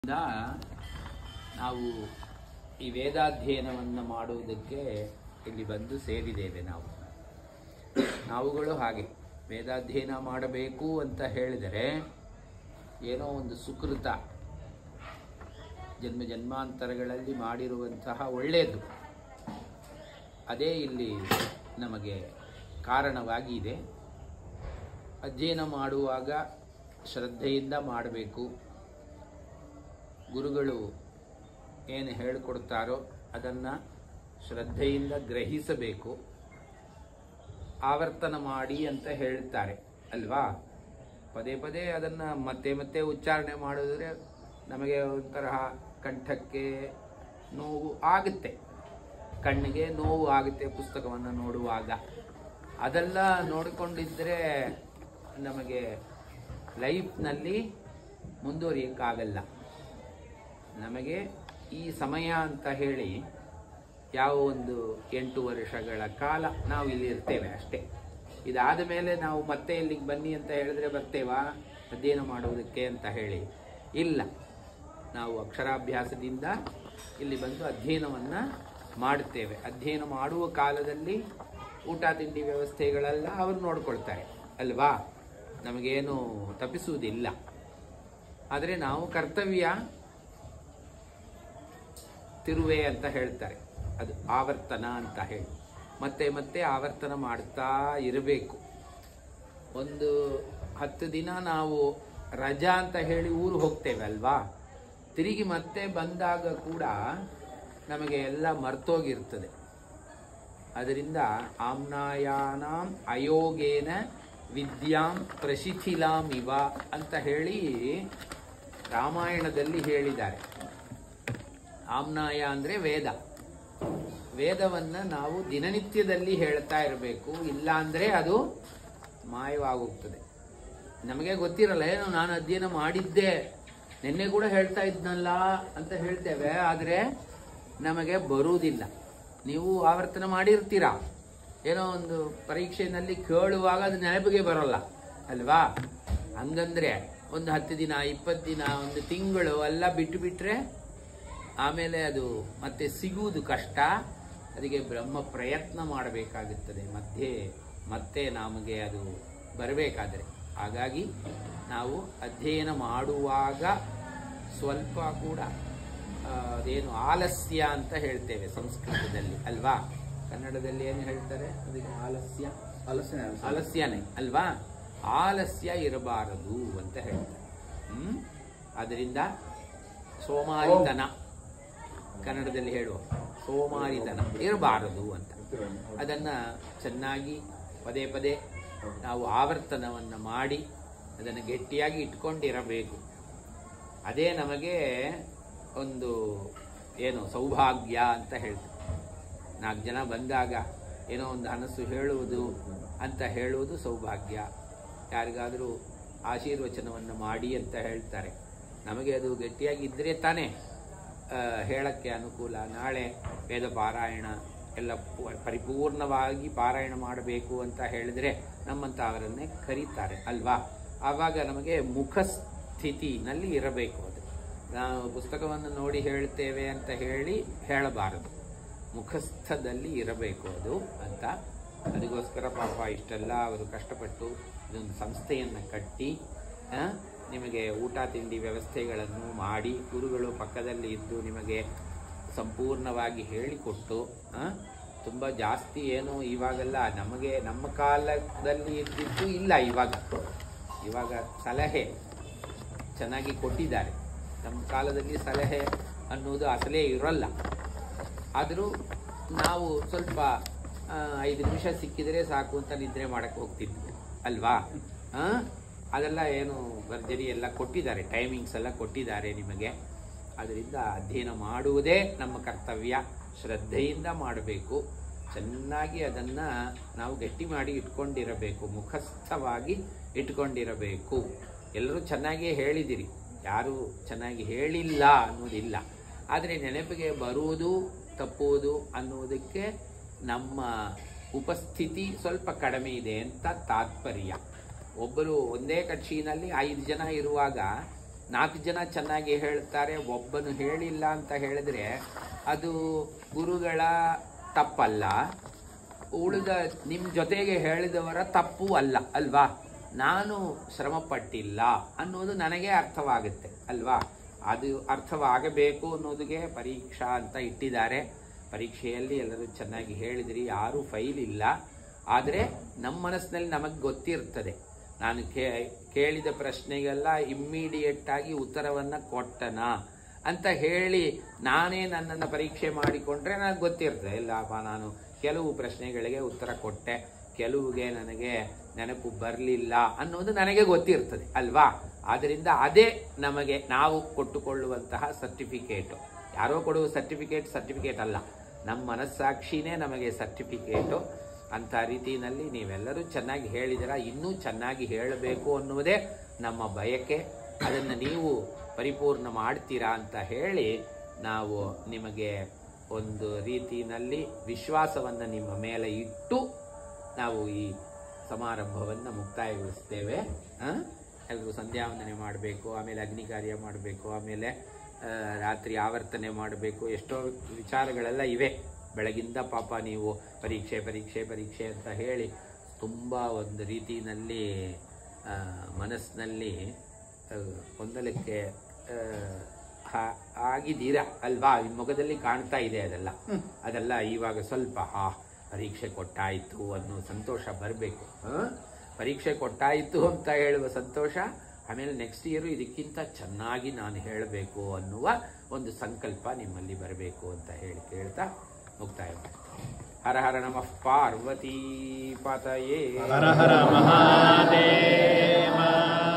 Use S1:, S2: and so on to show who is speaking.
S1: ಇಂದ ನಾವು ಈ ವೇದಾಧ್ಯಯನವನ್ನು ಮಾಡುವುದಕ್ಕೆ ಇಲ್ಲಿ ಬಂದು ಸೇರಿದ್ದೇವೆ ನಾವು ನಾವುಗಳು ಹಾಗೆ ವೇದಾಧ್ಯಯನ ಮಾಡಬೇಕು ಅಂತ ಹೇಳಿದರೆ ಏನೋ ಒಂದು ಸುಕೃತ ಜನ್ಮ ಜನ್ಮಾಂತರಗಳಲ್ಲಿ ಮಾಡಿರುವಂತಹ ಒಳ್ಳೆಯದು ಅದೇ ಇಲ್ಲಿ ನಮಗೆ ಕಾರಣವಾಗಿ ಇದೆ ಅಧ್ಯಯನ ಮಾಡುವಾಗ ಶ್ರದ್ಧೆಯಿಂದ ಮಾಡಬೇಕು ಗುರುಗಳು ಏನು ಹೇಳಿಕೊಡ್ತಾರೋ ಅದನ್ನು ಶ್ರದ್ಧೆಯಿಂದ ಗ್ರಹಿಸಬೇಕು ಆವರ್ತನ ಮಾಡಿ ಅಂತ ಹೇಳ್ತಾರೆ ಅಲ್ವಾ ಪದೇ ಪದೇ ಅದನ್ನು ಮತ್ತೆ ಮತ್ತೆ ಉಚ್ಚಾರಣೆ ಮಾಡಿದ್ರೆ ನಮಗೆ ಒಂಥರ ಕಂಠಕ್ಕೆ ನೋವು ಆಗುತ್ತೆ ಕಣ್ಣಿಗೆ ನೋವು ಆಗುತ್ತೆ ಪುಸ್ತಕವನ್ನು ನೋಡುವಾಗ ಅದೆಲ್ಲ ನೋಡಿಕೊಂಡಿದ್ದರೆ ನಮಗೆ ಲೈಫ್ನಲ್ಲಿ ಮುಂದುವರಿಯೋಕ್ಕಾಗಲ್ಲ ನಮಗೆ ಈ ಸಮಯ ಅಂತ ಹೇಳಿ ಯಾವ ಒಂದು ಎಂಟು ವರ್ಷಗಳ ಕಾಲ ನಾವು ಇಲ್ಲಿ ಇರ್ತೇವೆ ಅಷ್ಟೇ ಇದಾದ ಮೇಲೆ ನಾವು ಮತ್ತೆ ಇಲ್ಲಿಗೆ ಬನ್ನಿ ಅಂತ ಹೇಳಿದ್ರೆ ಬರ್ತೇವಾ ಅಧ್ಯಯನ ಮಾಡುವುದಕ್ಕೆ ಅಂತ ಹೇಳಿ ಇಲ್ಲ ನಾವು ಅಕ್ಷರಾಭ್ಯಾಸದಿಂದ ಇಲ್ಲಿ ಬಂದು ಅಧ್ಯಯನವನ್ನು ಮಾಡುತ್ತೇವೆ ಅಧ್ಯಯನ ಮಾಡುವ ಕಾಲದಲ್ಲಿ ಊಟ ತಿಂಡಿ ವ್ಯವಸ್ಥೆಗಳೆಲ್ಲ ಅವರು ನೋಡ್ಕೊಳ್ತಾರೆ ಅಲ್ವಾ ನಮಗೇನು ತಪ್ಪಿಸುವುದಿಲ್ಲ ಆದರೆ ನಾವು ಕರ್ತವ್ಯ ತಿರುವೆ ಅಂತ ಹೇಳ್ತಾರೆ ಅದು ಆವರ್ತನ ಅಂತ ಹೇಳಿ ಮತ್ತೆ ಮತ್ತೆ ಆವರ್ತನ ಮಾಡ್ತಾ ಇರಬೇಕು ಒಂದು ಹತ್ತು ದಿನ ನಾವು ರಜಾ ಅಂತ ಹೇಳಿ ಊರು ಹೋಗ್ತೇವೆ ಅಲ್ವಾ ತಿರುಗಿ ಮತ್ತೆ ಬಂದಾಗ ಕೂಡ ನಮಗೆ ಎಲ್ಲ ಮರ್ತೋಗಿರ್ತದೆ ಅದರಿಂದ ಆಮ್ನಾಯಾನಾಂ ಅಯೋಗೇನ ವಿದ್ಯಾಂ ಪ್ರಶಿಥಿಲಾಂ ಇವ ಅಂತ ಹೇಳಿ ರಾಮಾಯಣದಲ್ಲಿ ಹೇಳಿದ್ದಾರೆ ಆಮ್ನಾಯ ಅಂದರೆ ವೇದ ವೇದವನ್ನು ನಾವು ದಿನನಿತ್ಯದಲ್ಲಿ ಹೇಳ್ತಾ ಇರಬೇಕು ಇಲ್ಲ ಅಂದರೆ ಅದು ಮಾಯವಾಗೋಗ್ತದೆ ನಮಗೆ ಗೊತ್ತಿರಲ್ಲ ಏನು ನಾನು ಅಧ್ಯಯನ ಮಾಡಿದ್ದೆ ನಿನ್ನೆ ಕೂಡ ಹೇಳ್ತಾ ಇದ್ನಲ್ಲ ಅಂತ ಹೇಳ್ತೇವೆ ಆದರೆ ನಮಗೆ ಬರುವುದಿಲ್ಲ ನೀವು ಆವರ್ತನ ಮಾಡಿರ್ತೀರಾ ಏನೋ ಒಂದು ಪರೀಕ್ಷೆಯಲ್ಲಿ ಕೇಳುವಾಗ ಅದು ನೆನಪಿಗೆ ಬರೋಲ್ಲ ಅಲ್ವಾ ಹಂಗಂದ್ರೆ ಒಂದು ಹತ್ತು ದಿನ ಇಪ್ಪತ್ತು ದಿನ ಒಂದು ತಿಂಗಳು ಎಲ್ಲ ಬಿಟ್ಟು ಬಿಟ್ರೆ ಆಮೇಲೆ ಅದು ಮತ್ತೆ ಸಿಗುವುದು ಕಷ್ಟ ಅದಕ್ಕೆ ಬ್ರಹ್ಮ ಪ್ರಯತ್ನ ಮಾಡಬೇಕಾಗುತ್ತದೆ ಮಧ್ಯೆ ಮತ್ತೆ ನಮಗೆ ಅದು ಬರಬೇಕಾದರೆ ಹಾಗಾಗಿ ನಾವು ಅಧ್ಯಯನ ಮಾಡುವಾಗ ಸ್ವಲ್ಪ ಕೂಡ ಆ, ಅದೇನು ಆಲಸ್ಯ ಅಂತ ಹೇಳ್ತೇವೆ ಸಂಸ್ಕೃತದಲ್ಲಿ ಅಲ್ವಾ ಕನ್ನಡದಲ್ಲಿ ಏನು ಹೇಳ್ತಾರೆ ಅದಕ್ಕೆ ಆಲಸ್ಯ
S2: ಆಲೋಚನೆ
S1: ಆಲಸ್ಯನೇ ಅಲ್ವಾ ಆಲಸ್ಯ ಇರಬಾರದು ಅಂತ ಹೇಳ್ತಾರೆ ಹ್ಮ್ ಅದರಿಂದ ಸೋಮಾರಿತನ ಕನ್ನಡದಲ್ಲಿ ಹೇಳುವ ಸೋಮಾರಿತನ ಇರಬಾರದು ಅಂತ ಅದನ್ನ ಚೆನ್ನಾಗಿ ಪದೇ ಪದೇ ನಾವು ಆವರ್ತನವನ್ನು ಮಾಡಿ ಅದನ್ನು ಗಟ್ಟಿಯಾಗಿ ಇಟ್ಕೊಂಡಿರಬೇಕು ಅದೇ ನಮಗೆ ಒಂದು ಏನು ಸೌಭಾಗ್ಯ ಅಂತ ಹೇಳ್ತಾರೆ ನಾಲ್ಕು ಜನ ಬಂದಾಗ ಏನೋ ಒಂದು ಹನಸ್ಸು ಹೇಳುವುದು ಅಂತ ಹೇಳುವುದು ಸೌಭಾಗ್ಯ ಯಾರಿಗಾದರೂ ಆಶೀರ್ವಚನವನ್ನು ಮಾಡಿ ಅಂತ ಹೇಳ್ತಾರೆ ನಮಗೆ ಅದು ಗಟ್ಟಿಯಾಗಿ ಇದ್ದರೆ ತಾನೇ ಆ, ಹೇಳಕ್ಕೆ ಅನುಕೂಲ ನಾಳೆ ವೇದ ಪಾರಾಯಣ ಎಲ್ಲ ಪು- ಪರಿಪೂರ್ಣವಾಗಿ ಪಾರಾಯಣ ಮಾಡಬೇಕು ಅಂತ ಹೇಳಿದರೆ ನಮ್ಮಂತ ಅವರನ್ನೇ ಕರೀತಾರೆ ಅಲ್ವಾ ಆವಾಗ ನಮಗೆ ಮುಖಸ್ಥಿತಿನಲ್ಲಿ ಇರಬೇಕು ಅದು ನಾವು ಪುಸ್ತಕವನ್ನು ನೋಡಿ ಹೇಳ್ತೇವೆ ಅಂತ ಹೇಳಿ ಹೇಳಬಾರದು ಮುಖಸ್ಥದಲ್ಲಿ ಇರಬೇಕು ಅದು ಅಂತ ಅದಕ್ಕೋಸ್ಕರ ಪಾಪ ಇಷ್ಟೆಲ್ಲ ಅವರು ಕಷ್ಟಪಟ್ಟು ಇದೊಂದು ಸಂಸ್ಥೆಯನ್ನು ಕಟ್ಟಿ ಆ, ನಿಮಗೆ ಊಟ ತಿಂಡಿ ವ್ಯವಸ್ಥೆಗಳನ್ನು ಮಾಡಿ ಗುರುಗಳು ಪಕ್ಕದಲ್ಲಿ ಇದ್ದು ನಿಮಗೆ ಸಂಪೂರ್ಣವಾಗಿ ಹೇಳಿಕೊಟ್ಟು ಆ, ತುಂಬ ಜಾಸ್ತಿ ಏನು ಇವಾಗೆಲ್ಲ ನಮಗೆ ನಮ್ಮ ಕಾಲದಲ್ಲಿ ಇದ್ದಿದ್ದು ಇಲ್ಲ ಇವಾಗ ಇವಾಗ ಸಲಹೆ ಚೆನ್ನಾಗಿ ಕೊಟ್ಟಿದ್ದಾರೆ ನಮ್ಮ ಕಾಲದಲ್ಲಿ ಸಲಹೆ ಅನ್ನೋದು ಅಸಲೇ ಇರೋಲ್ಲ ಆದರೂ ನಾವು ಸ್ವಲ್ಪ ಆ, ಐದು ನಿಮಿಷ ಸಿಕ್ಕಿದರೆ ಸಾಕು ಅಂತ ನಿದ್ರೆ ಮಾಡಕ್ಕೆ ಹೋಗ್ತಿದ್ವಿ ಅಲ್ವಾ ಆ? ಅದೆಲ್ಲ ಏನು ಭರ್ಜರಿ ಎಲ್ಲ ಕೊಟ್ಟಿದ್ದಾರೆ ಟೈಮಿಂಗ್ಸ್ ಎಲ್ಲ ಕೊಟ್ಟಿದ್ದಾರೆ ನಿಮಗೆ ಅದರಿಂದ ಅಧ್ಯಯನ ಮಾಡುವುದೇ ನಮ್ಮ ಕರ್ತವ್ಯ ಶ್ರದ್ಧೆಯಿಂದ ಮಾಡಬೇಕು ಚೆನ್ನಾಗಿ ಅದನ್ನು ನಾವು ಗಟ್ಟಿ ಮಾಡಿ ಇಟ್ಕೊಂಡಿರಬೇಕು ಮುಖಸ್ಥವಾಗಿ ಇಟ್ಕೊಂಡಿರಬೇಕು ಎಲ್ಲರೂ ಚೆನ್ನಾಗಿ ಹೇಳಿದಿರಿ ಯಾರು ಚೆನ್ನಾಗಿ ಹೇಳಿಲ್ಲ ಅನ್ನೋದಿಲ್ಲ ಆದರೆ ನೆನಪಿಗೆ ಬರುವುದು ತಪ್ಪುವುದು ಅನ್ನುವುದಕ್ಕೆ ನಮ್ಮ ಉಪಸ್ಥಿತಿ ಸ್ವಲ್ಪ ಕಡಿಮೆ ಇದೆ ಅಂತ ತಾತ್ಪರ್ಯ ಒಬ್ಬರು ಒಂದೇ ಕಕ್ಷಿನಲ್ಲಿ ಐದು ಜನ ಇರುವಾಗ ನಾಲ್ಕು ಜನ ಚೆನ್ನಾಗಿ ಹೇಳ್ತಾರೆ ಒಬ್ಬನು ಹೇಳಿಲ್ಲ ಅಂತ ಹೇಳಿದ್ರೆ ಅದು ಗುರುಗಳ ತಪ್ಪಲ್ಲ ಉಳಿದ ನಿಮ್ಮ ಜೊತೆಗೆ ಹೇಳಿದವರ ತಪ್ಪು ಅಲ್ಲ ಅಲ್ವಾ ನಾನು ಶ್ರಮ ಪಟ್ಟಿಲ್ಲ ಅನ್ನೋದು ನನಗೆ ಅರ್ಥವಾಗುತ್ತೆ ಅಲ್ವಾ ಅದು ಅರ್ಥವಾಗಬೇಕು ಅನ್ನೋದಕ್ಕೆ ಪರೀಕ್ಷಾ ಅಂತ ಇಟ್ಟಿದ್ದಾರೆ ಪರೀಕ್ಷೆಯಲ್ಲಿ ಎಲ್ಲರೂ ಚೆನ್ನಾಗಿ ಹೇಳಿದ್ರಿ ಯಾರೂ ಫೈಲ್ ಇಲ್ಲ ಆದರೆ ನಮ್ಮ ಮನಸ್ಸಿನಲ್ಲಿ ನಮಗೆ ಗೊತ್ತಿರ್ತದೆ ನಾನು ಕೇ ಕೇಳಿದ ಪ್ರಶ್ನೆಗೆಲ್ಲ ಇಮ್ಮಿಡಿಯೇಟ್ ಆಗಿ ಉತ್ತರವನ್ನು ಕೊಟ್ಟನ ಅಂತ ಹೇಳಿ ನಾನೇ ನನ್ನನ್ನು ಪರೀಕ್ಷೆ ಮಾಡಿಕೊಂಡ್ರೆ ನನಗೆ ಗೊತ್ತಿರ್ತದೆ ಇಲ್ಲಪ್ಪ ನಾನು ಕೆಲವು ಪ್ರಶ್ನೆಗಳಿಗೆ ಉತ್ತರ ಕೊಟ್ಟೆ ಕೆಲವುಗೆ ನನಗೆ ನೆನಪು ಬರಲಿಲ್ಲ ಅನ್ನೋದು ನನಗೆ ಗೊತ್ತಿರ್ತದೆ ಅಲ್ವಾ ಆದ್ದರಿಂದ ಅದೇ ನಮಗೆ ನಾವು ಕೊಟ್ಟುಕೊಳ್ಳುವಂತಹ ಸರ್ಟಿಫಿಕೇಟು ಯಾರೋ ಕೊಡುವ ಸರ್ಟಿಫಿಕೇಟ್ ಸರ್ಟಿಫಿಕೇಟ್ ಅಲ್ಲ ನಮ್ಮ ಮನಸ್ಸಾಕ್ಷಿನೇ ನಮಗೆ ಸರ್ಟಿಫಿಕೇಟು ಅಂಥ ರೀತಿಯಲ್ಲಿ ನೀವೆಲ್ಲರೂ ಚೆನ್ನಾಗಿ ಹೇಳಿದಿರ ಇನ್ನೂ ಚೆನ್ನಾಗಿ ಹೇಳಬೇಕು ಅನ್ನುವುದೇ ನಮ್ಮ ಬಯಕೆ ಅದನ್ನು ನೀವು ಪರಿಪೂರ್ಣ ಮಾಡ್ತೀರಾ ಅಂತ ಹೇಳಿ ನಾವು ನಿಮಗೆ ಒಂದು ರೀತಿಯಲ್ಲಿ ವಿಶ್ವಾಸವನ್ನು ನಿಮ್ಮ ಮೇಲೆ ಇಟ್ಟು ನಾವು ಈ ಸಮಾರಂಭವನ್ನು ಮುಕ್ತಾಯಗೊಳಿಸ್ತೇವೆ ಎಲ್ಲರೂ ಸಂಧ್ಯಾ ವಂದನೆ ಮಾಡಬೇಕು ಆಮೇಲೆ ಅಗ್ನಿ ಕಾರ್ಯ ಮಾಡಬೇಕು ಆಮೇಲೆ ಆ, ರಾತ್ರಿ ಆವರ್ತನೆ ಮಾಡಬೇಕು ಎಷ್ಟೋ ವಿಚಾರಗಳೆಲ್ಲ ಇವೆ ಬೆಳಗಿಂದ ಪಾಪ ನೀವು ಪರೀಕ್ಷೆ ಪರೀಕ್ಷೆ ಪರೀಕ್ಷೆ ಅಂತ ಹೇಳಿ ತುಂಬ ಒಂದು ರೀತಿಯಲ್ಲಿ ಆ, ಮನಸ್ಸಿನಲ್ಲಿ ಆ, ಗೊಂದಲಕ್ಕೆ ಆ, ಹಾ- ಆಗಿದ್ದೀರಾ ಅಲ್ವಾ ನಿಮ್ಮ ಮುಖದಲ್ಲಿ ಕಾಣ್ತಾ ಇದೆ ಅದೆಲ್ಲ ಅದೆಲ್ಲ ಇವಾಗ ಸ್ವಲ್ಪ ಹಾ ಪರೀಕ್ಷೆ ಕೊಟ್ಟಾಯಿತು ಅನ್ನೋ ಸಂತೋಷ ಬರಬೇಕು ಪರೀಕ್ಷೆ ಕೊಟ್ಟಾಯಿತು ಅಂತ ಹೇಳುವ ಸಂತೋಷ ಆಮೇಲೆ ನೆಕ್ಸ್ಟ್ ಇಯರ್ ಇದಕ್ಕಿಂತ ಚೆನ್ನಾಗಿ ನಾನು ಹೇಳಬೇಕು ಅನ್ನುವ ಒಂದು ಸಂಕಲ್ಪ ನಿಮ್ಮಲ್ಲಿ ಬರಬೇಕು ಅಂತ ಹೇಳಿ ಕೇಳ್ತಾ ಮುಕ್ತಾಯ ಮಾಡ್ತೀನಿ. ಹರ ಹರ ನಮಃ ಪಾರ್ವತಿ ಪತಯೇ
S2: ಹರ ಹರ ಮಹಾದೇವ